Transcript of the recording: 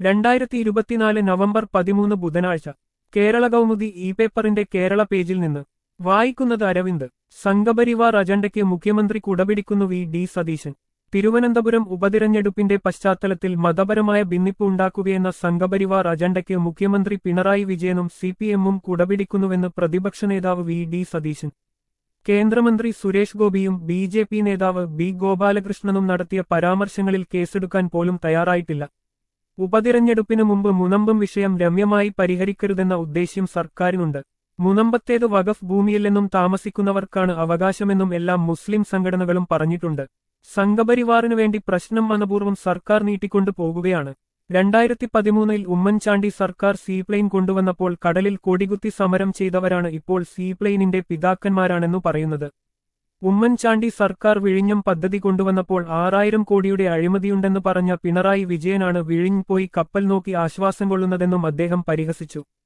രണ്ടായിരത്തി ഇരുപത്തിനാല് നവംബർ പതിമൂന്ന് ബുധനാഴ്ച കേരള കൗമുദി ഇ പേപ്പറിന്റെ കേരള പേജിൽ നിന്ന് വായിക്കുന്നത് അരവിന്ദ് സംഘപരിവാർ അജണ്ടയ്ക്ക് മുഖ്യമന്ത്രി കുടപിടിക്കുന്നു വി ഡി സതീശൻ തിരുവനന്തപുരം ഉപതിരഞ്ഞെടുപ്പിന്റെ പശ്ചാത്തലത്തിൽ മതപരമായ ഭിന്നിപ്പ് ഉണ്ടാക്കുകയെന്ന സംഘപരിവാർ അജണ്ടയ്ക്ക് മുഖ്യമന്ത്രി പിണറായി വിജയനും സി പി എമ്മും കുടപിടിക്കുന്നുവെന്ന് പ്രതിപക്ഷ നേതാവ് വി ഡി സതീശൻ കേന്ദ്രമന്ത്രി സുരേഷ് ഗോപിയും ബി ജെ പി നേതാവ് ബി ഗോപാലകൃഷ്ണനും നടത്തിയ പരാമർശങ്ങളിൽ കേസെടുക്കാൻ പോലും തയ്യാറായിട്ടില്ല ഉപതിരഞ്ഞെടുപ്പിനു മുമ്പ് മുനമ്പം വിഷയം രമ്യമായി പരിഹരിക്കരുതെന്ന ഉദ്ദേശ്യം സർക്കാരിനുണ്ട് മുനമ്പത്തേത് വഖഫ് ഭൂമിയില്ലെന്നും താമസിക്കുന്നവർക്കാണ് അവകാശമെന്നും എല്ലാം മുസ്ലിം സംഘടനകളും പറഞ്ഞിട്ടുണ്ട് സംഘപരിവാറിനു വേണ്ടി പ്രശ്നം മനപൂർവ്വം സർക്കാർ നീട്ടിക്കൊണ്ടു പോകുകയാണ് രണ്ടായിരത്തി പതിമൂന്നിൽ ഉമ്മൻചാണ്ടി സർക്കാർ സീപ്ലെയിൻ കൊണ്ടുവന്നപ്പോൾ കടലിൽ കൊടികുത്തി സമരം ചെയ്തവരാണ് ഇപ്പോൾ സീപ്ലെയിനിന്റെ പിതാക്കന്മാരാണെന്നു പറയുന്നത് ഉമ്മൻചാണ്ടി സർക്കാർ വിഴിഞ്ഞം പദ്ധതി കൊണ്ടുവന്നപ്പോൾ ആറായിരം കോടിയുടെ അഴിമതിയുണ്ടെന്ന് പറഞ്ഞ പിണറായി വിജയനാണ് വിഴിഞ്ഞ് പോയി കപ്പൽ നോക്കി ആശ്വാസം കൊള്ളുന്നതെന്നും അദ്ദേഹം പരിഹസിച്ചു